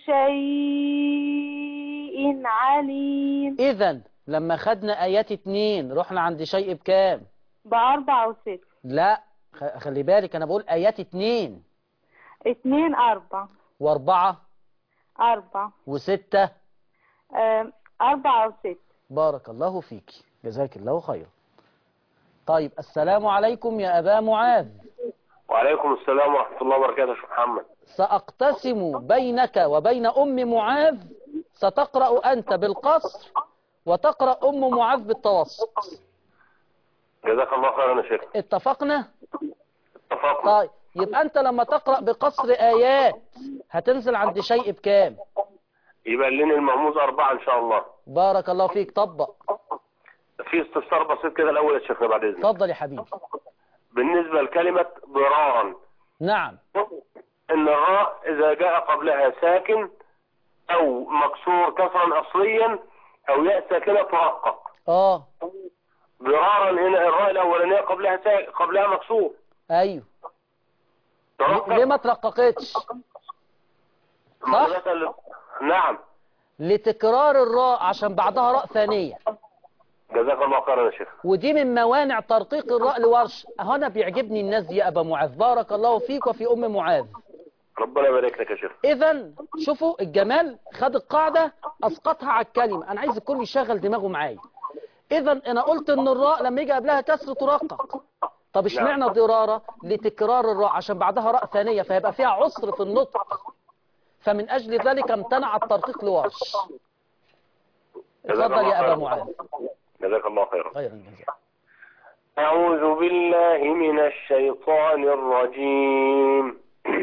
شيء عليم إذا لما خدنا آيات اتنين رحنا عند شيء بكام بأربعة وست لا خ- خلي بالك أنا بقول آيات اتنين اتنين أربعة وأربعة أربعة وستة آم، أربعة وست بارك الله فيك جزاك الله خيرا طيب السلام عليكم يا أبا معاذ وعليكم السلام ورحمة الله وبركاته يا شيخ محمد سأقتسم بينك وبين أم معاذ ستقرأ أنت بالقصر وتقرأ أم معاذ بالتوسط جزاك الله خيرا يا شيخ اتفقنا؟ اتفقنا طيب يبقى أنت لما تقرأ بقصر آيات هتنزل عند شيء بكام؟ يبقى لنا المهموز أربعة إن شاء الله بارك الله فيك طبق في استفسار بسيط كده الأول يا شيخنا بعد إذنك اتفضل يا حبيبي بالنسبة لكلمة ضرارا نعم إن الراء إذا جاء قبلها ساكن أو مكسور كسرا أصليا أو ياء ساكنة ترقق اه ضرارا هنا الراء الأولانية قبلها سا... قبلها مكسور ايوه ترقق ليه ما ترققتش مناسبة ل- نعم لتكرار الراء عشان بعدها راء ثانية جزاك الله خيرا يا شيخ ودي من موانع ترقيق الراء لورش هنا بيعجبني الناس دي يا أبا معاذ بارك الله فيك وفي أم معاذ ربنا يبارك لك يا شيخ إذا شوفوا الجمال خد القاعدة أسقطها على الكلمة أنا عايز الكل يشغل دماغه معايا إذا أنا قلت إن الراء لما يجي قبلها كسر ترقق طب اشمعنى ضرارة لتكرار الراء عشان بعدها راء ثانية فيبقى فيها عسر في النطق فمن أجل ذلك امتنع الترقيق لورش جزاك اتفضل الله يا أبا خيرا. معاذ جزاك الله خيرا خيرا جزاك أعوذ بالله من الشيطان الرجيم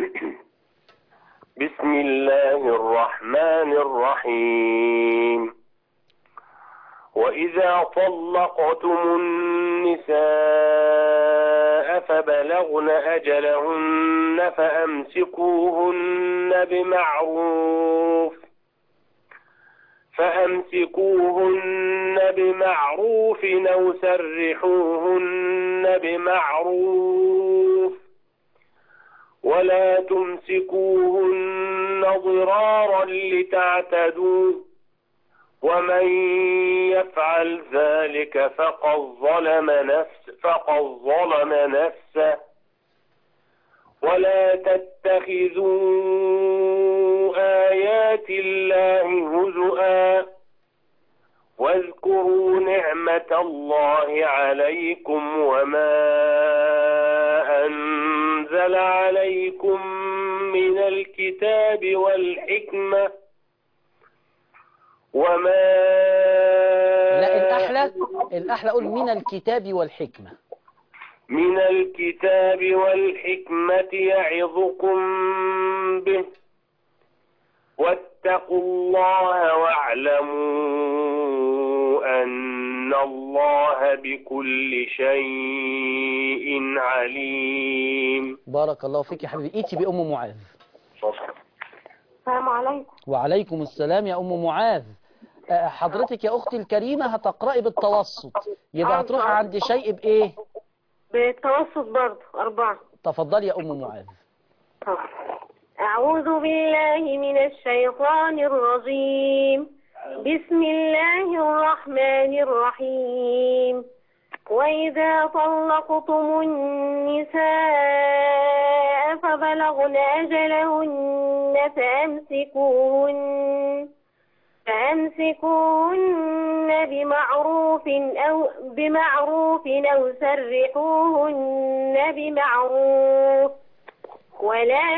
بسم الله الرحمن الرحيم وإذا طلقتم النساء فبلغن أجلهن فأمسكوهن بمعروف فأمسكوهن بمعروف أو سرحوهن بمعروف ولا تمسكوهن ضرارا لتعتدوا ومن يفعل ذلك فقد ظلم نفس فقد ظلم نفسه ولا تتخذوا آيات الله هزؤا واذكروا نعمة الله عليكم وما أنزل عليكم من الكتاب والحكمة وما لا الأحلى الأحلى أقول من الكتاب والحكمة من الكتاب والحكمة يعظكم به واتقوا الله واعلموا أن الله بكل شيء عليم بارك الله فيك يا حبيبي ايتي بأم معاذ السلام عليكم وعليكم السلام يا أم معاذ آه، حضرتك يا أختي الكريمة هتقرأي بالتوسط يبقى آه، هتروحي طبعا. عند شيء بإيه بالتوسط برضه أربعة تفضلي يا أم معاذ طب. أعوذ بالله من الشيطان الرجيم بسم الله الرحمن الرحيم وإذا طلقتم النساء فبلغن أجلهن فأمسكوهن فأمسكوهن بمعروف أو بمعروف أو سرحوهن بمعروف ولا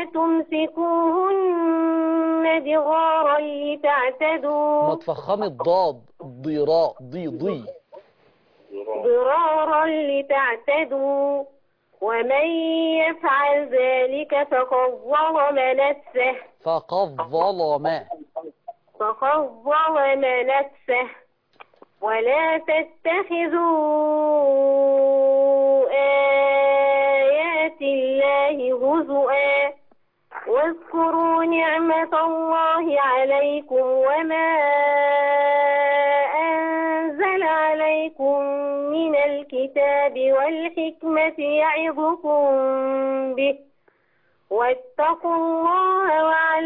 تمسكوهن ضرارا لتعتدوا ما تفخمي الضاد ضراء ضي ضي ضرارا لتعتدوا ومن يفعل ذلك فقد ظلم نفسه فقد ظلم فقد ظلم نفسه ولا تتخذوا آيات الله هزؤا واذكروا نعمة الله عليكم وما أنزل عليكم من الكتاب والحكمة يعظكم به واتقوا الله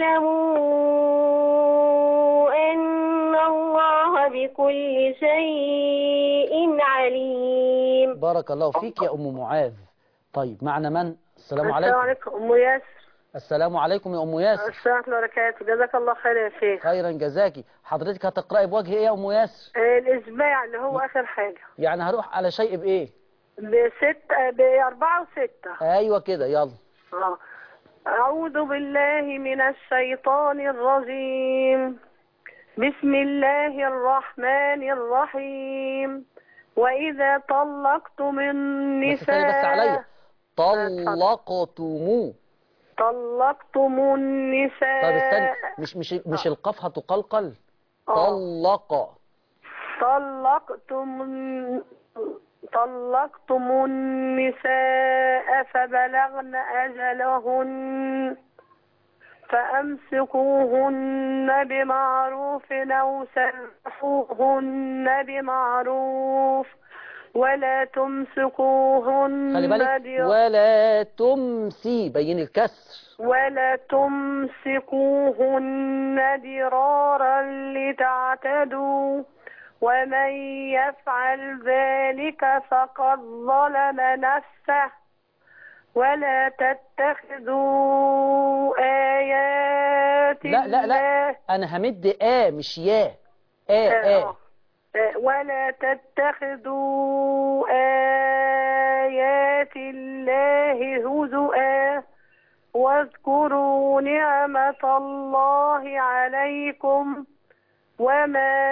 واعلموا أن الله بكل شيء عليم بارك الله فيك يا أم معاذ طيب معنا من السلام السلام عليكم عليكم أم ياسر السلام عليكم يا أم ياسر السلام ورحمة الله وبركاته جزاك الله خير يا شيخ خيرا جزاكي حضرتك هتقرأي بوجه ايه يا أم ياسر آه، الإسباع اللي هو آخر حاجة يعني هروح على شيء بايه بست بأربعة وستة ايوه كده يلا آه. أعوذ بالله من الشيطان الرجيم بسم الله الرحمن الرحيم وإذا طلقتم بس ثانية بس عليا النساء طلقتمو طلقتم النساء طيب استنى مش مش مش القاف هتقلقل آه. طلق طلقتم طلقتم النساء فبلغن أجلهن فأمسكوهن بمعروف أو سرحوهن بمعروف ولا تمسكوهن خلي بالك بر- ولا تمسي بين الكسر ولا تمسكوهن ضرارا لتعتدوا ومن يفعل ذلك فقد ظلم نفسه ولا تتخذوا آيات لا لا لا الله انا همد اه مش يا اه آه. اه آه، ولا تتخذوا آيات الله هزؤا واذكروا نعمة الله عليكم وما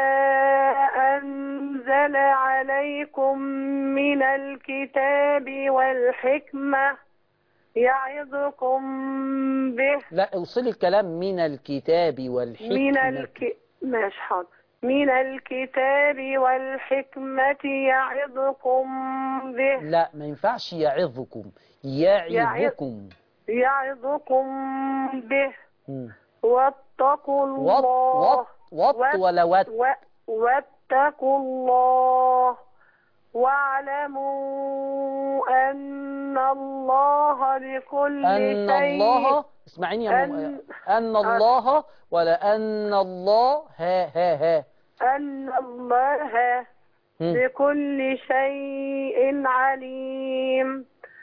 أنزل عليكم من الكتاب والحكمة يعظكم به لا اوصلي الكلام من الكتاب والحكمة من الك... ماشي حاضر من الكتاب والحكمة يعظكم به لا ما ينفعش يعظكم يعظكم يعظكم به مم. واتقوا وط الله وط وط وات- ولا وات و- واتقوا الله واعلموا أن الله بكل أن شيء الله اسمعيني يا أن- مم... أن الله ولا أن الله ها ها ها أن الله مم. بكل شيء عليم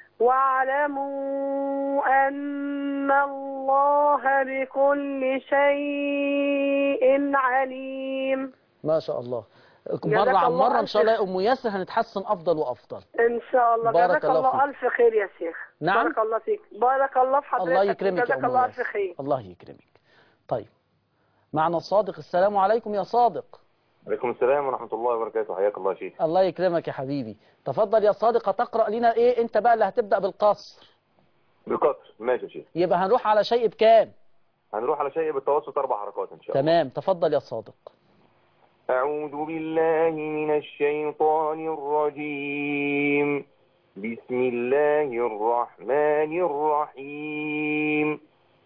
واعلموا أن الله بكل شيء عليم ما شاء الله جزاك مرة عن الله مرة إن ألف شاء الله يا أم ياسر هنتحسن أفضل وأفضل إن شاء الله بارك جزاك الله الله فيك. ألف خير يا شيخ نعم. بارك الله فيك بارك الله في حضرتك الله يكرمك يا جزاك أم الله ألف ياسر خير الله يكرمك طيب معنا الصادق السلام عليكم يا صادق عليكم السلام ورحمة الله وبركاته حياك الله يا شيخ الله يكرمك يا حبيبي تفضل يا صادق هتقرأ لنا إيه أنت بقى اللي هتبدأ بالقصر بالقصر ماشي يا شيخ يبقى هنروح على شيء بكام هنروح على شيء بالتوسط أربع حركات إن شاء الله تمام تفضل يا صادق أعوذ بالله من الشيطان الرجيم بسم الله الرحمن الرحيم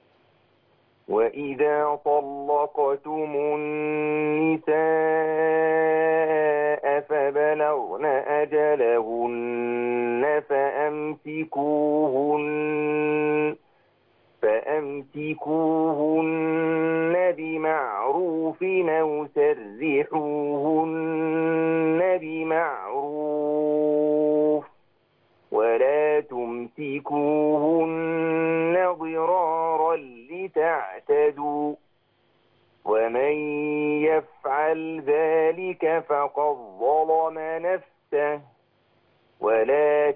وإذا طلقتم النساء فبلغن أجلهن فأمسكوهن فأمسكوهن بمعروف أو سرحوهن بمعروف تمسكوهن ضرارا لتعتدوا ومن يفعل ذلك فقد ظلم نفسه ولا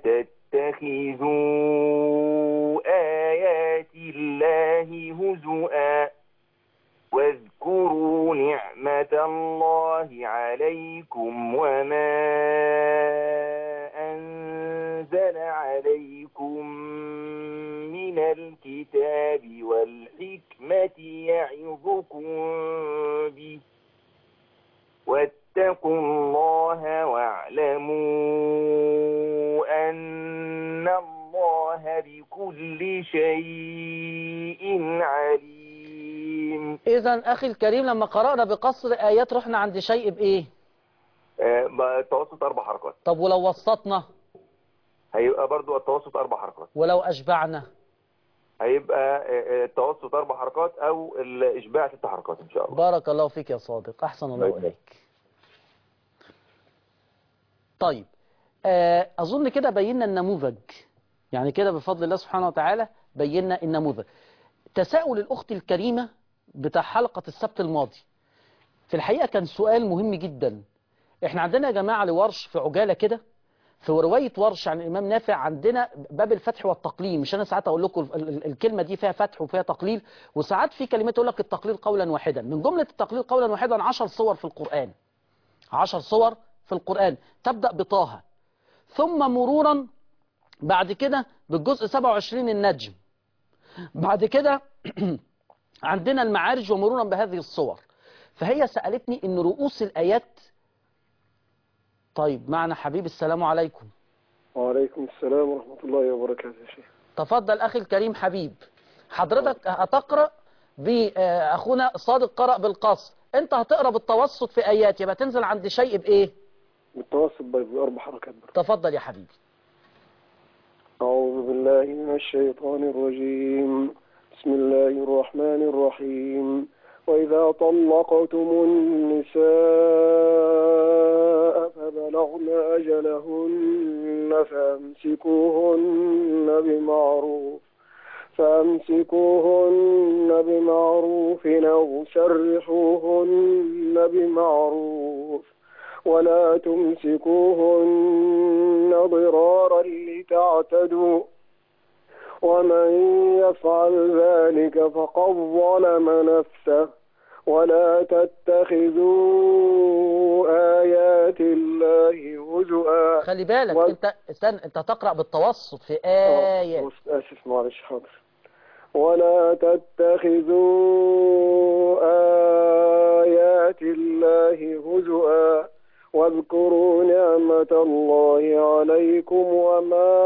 تتخذوا آيات الله هزؤا واذكروا نعمة الله عليكم وما أنزل عليكم من الكتاب والحكمة يعظكم به واتقوا الله واعلموا أن الله بكل شيء عليم إذا أخي الكريم لما قرأنا بقصر آيات رحنا عند شيء بإيه آه، بقى التوسط أربع حركات طب ولو وسطنا هيبقى برضو التوسط أربع حركات ولو أشبعنا هيبقى آه، آه، التوسط أربع حركات أو الإشباع ست حركات إن شاء الله بارك الله فيك يا صادق أحسن الله الله إليك طيب آه، أظن كده بينا النموذج يعني كده بفضل الله سبحانه وتعالى بينا النموذج تساؤل الأخت الكريمة بتاع حلقة السبت الماضي في الحقيقة كان سؤال مهم جدا احنا عندنا يا جماعة لورش في عجالة كده في رواية ورش عن الإمام نافع عندنا باب الفتح والتقليل مش أنا ساعات أقول لكم ال- ال- الكلمة دي فيها فتح وفيها تقليل وساعات في كلمات تقول لك التقليل قولا واحدا من جملة التقليل قولا واحدا عشر صور في القرآن عشر صور في القرآن تبدأ بطه ثم مرورا بعد كده بالجزء 27 النجم بعد كده عندنا المعارج ومرورا بهذه الصور فهي سألتني ان رؤوس الآيات طيب معنا حبيب السلام عليكم وعليكم السلام ورحمة الله وبركاته يا شيخ تفضل أخي الكريم حبيب حضرتك هتقرأ بأخونا صادق قرأ بالقصر انت هتقرأ بالتوسط في آيات يبقى تنزل عند شيء بإيه بالتوسط بأربع حركات برضه. تفضل يا حبيبي أعوذ بالله من الشيطان الرجيم بسم الله الرحمن الرحيم وإذا طلقتم النساء فبلغن أجلهن فأمسكوهن بمعروف فأمسكوهن بمعروف أو سرحوهن بمعروف ولا تمسكوهن ضرارا لتعتدوا ومن يفعل ذلك فقد ظلم نفسه ولا تتخذوا آيات الله هزؤا خلي بالك و- انت استنى انت هتقرأ بالتوسط في آية آه، آسف معلش حاضر ولا تتخذوا آيات الله هزؤا واذكروا نعمة الله عليكم وما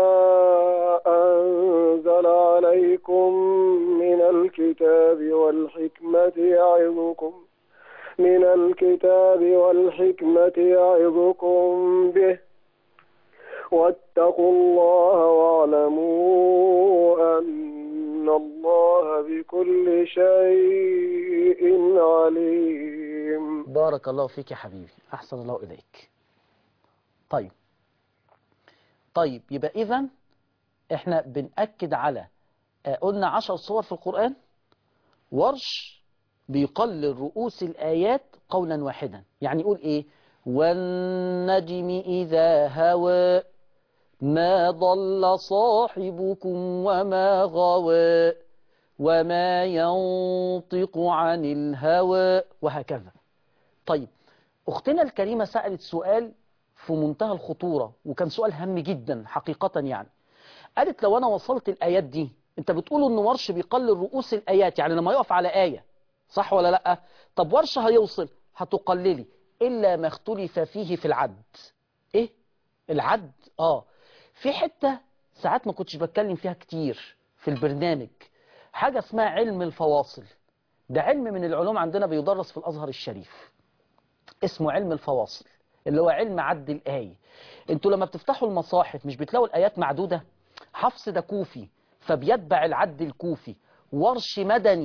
أنزل عليكم من الكتاب والحكمة يعظكم من الكتاب والحكمة يعظكم به واتقوا الله واعلموا أن الله بكل شيء عليم بارك الله فيك يا حبيبي أحسن الله إليك طيب طيب يبقى إذا إحنا بنأكد على آه، قلنا عشر صور في القرآن ورش بيقلل رؤوس الآيات قولا واحدا يعني يقول إيه والنجم إذا هوى ما ضل صاحبكم وما غوى وما ينطق عن الهوى وهكذا طيب أختنا الكريمة سألت سؤال في منتهى الخطورة وكان سؤال هام جدا حقيقة يعني قالت لو أنا وصلت الآيات دي أنت بتقول إن ورش بيقلل رؤوس الآيات يعني لما يقف على آية صح ولا لأ طب ورش هيوصل هتقللي إلا ما اختلف فيه في العد إيه العد آه في حتة ساعات ما كنتش بتكلم فيها كتير في البرنامج حاجة اسمها علم الفواصل ده علم من العلوم عندنا بيدرس في الأزهر الشريف اسمه علم الفواصل اللي هو علم عد الآية انتوا لما بتفتحوا المصاحف مش بتلاقوا الآيات معدودة حفص ده كوفي فبيتبع العد الكوفي ورش مدني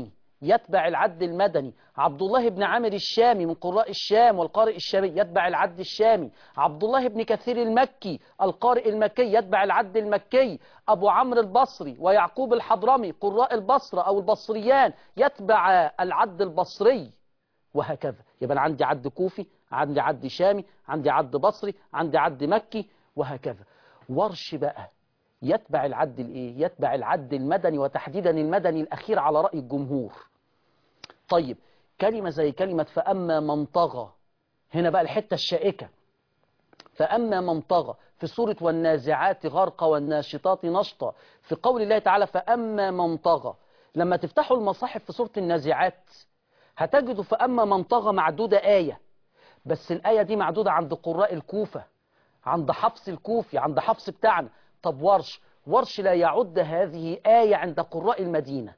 يتبع العد المدني عبد الله بن عامر الشامي من قراء الشام والقارئ الشامي يتبع العد الشامي عبد الله بن كثير المكي القارئ المكي يتبع العد المكي أبو عمرو البصري ويعقوب الحضرمي قراء البصرة أو البصريان يتبع العد البصري وهكذا يبقى أنا عندي عد كوفي عندي عد شامي عندي عد بصري عندي عد مكي وهكذا ورش بقى يتبع العد الايه يتبع العد المدني وتحديدا المدني الاخير على راي الجمهور طيب كلمه زي كلمه فاما من طغى هنا بقى الحته الشائكه فاما من طغى في سوره والنازعات غرقا والناشطات نشطا في قول الله تعالى فاما من طغى لما تفتحوا المصاحف في سوره النازعات هتجدوا فاما من طغى معدوده ايه بس الايه دي معدوده عند قراء الكوفه عند حفص الكوفي عند حفص بتاعنا طب ورش ورش لا يعد هذه آية عند قراء المدينة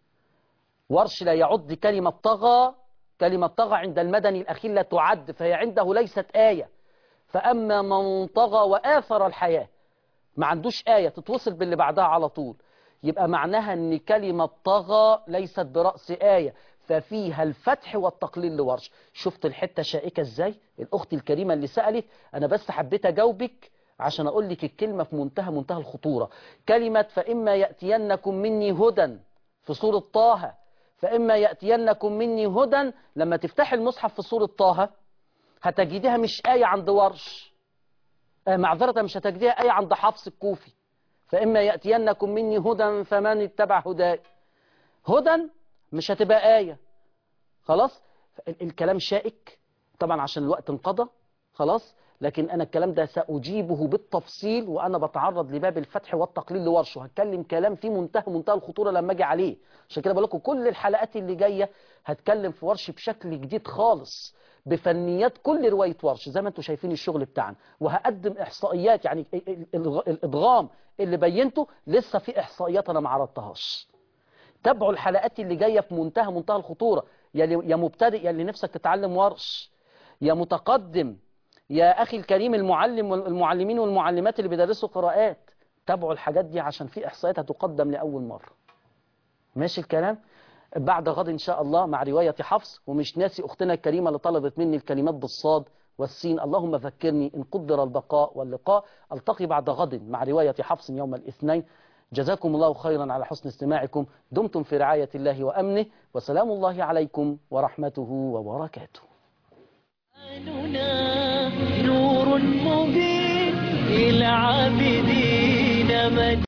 ورش لا يعد كلمة طغى كلمة طغى عند المدني الأخير لا تعد فهي عنده ليست آية فأما من طغى وآثر الحياة ما عندوش آية تتوصل باللي بعدها على طول يبقى معناها أن كلمة طغى ليست برأس آية ففيها الفتح والتقليل لورش شفت الحتة شائكة ازاي الأخت الكريمة اللي سألت أنا بس حبيت أجاوبك عشان أقول لك الكلمة في منتهى منتهى الخطورة كلمة فإما يأتينكم مني هدى في سورة طه فإما يأتينكم مني هدى لما تفتح المصحف في سورة طه هتجديها مش آية عند ورش آه معذرة مش هتجديها آية عند حفص الكوفي فإما يأتينكم مني هدى فمن اتبع هداي هدى مش هتبقى آية خلاص الكلام شائك طبعا عشان الوقت انقضى خلاص لكن أنا الكلام ده سأجيبه بالتفصيل وأنا بتعرض لباب الفتح والتقليل لورشه هتكلم كلام فيه منتهى منتهى الخطورة لما أجي عليه عشان كده بقول لكم كل الحلقات اللي جاية هتكلم في ورش بشكل جديد خالص بفنيات كل رواية ورش زي ما انتم شايفين الشغل بتاعنا وهقدم إحصائيات يعني الإدغام اللي بينته لسه في إحصائيات أنا ما عرضتهاش تابعوا الحلقات اللي جاية في منتهى منتهى الخطورة يا مبتدئ يا اللي نفسك تتعلم ورش يا متقدم يا أخي الكريم المعلم والمعلمين والمعلمات اللي بيدرسوا قراءات تابعوا الحاجات دي عشان في إحصائيات هتقدم لأول مرة ماشي الكلام بعد غد إن شاء الله مع رواية حفص ومش ناسي أختنا الكريمة اللي طلبت مني الكلمات بالصاد والسين اللهم ذكرني إن قدر البقاء واللقاء ألتقي بعد غد مع رواية حفص يوم الاثنين جزاكم الله خيرا على حسن استماعكم دمتم في رعاية الله وأمنه وسلام الله عليكم ورحمته وبركاته نور مبين للعابدين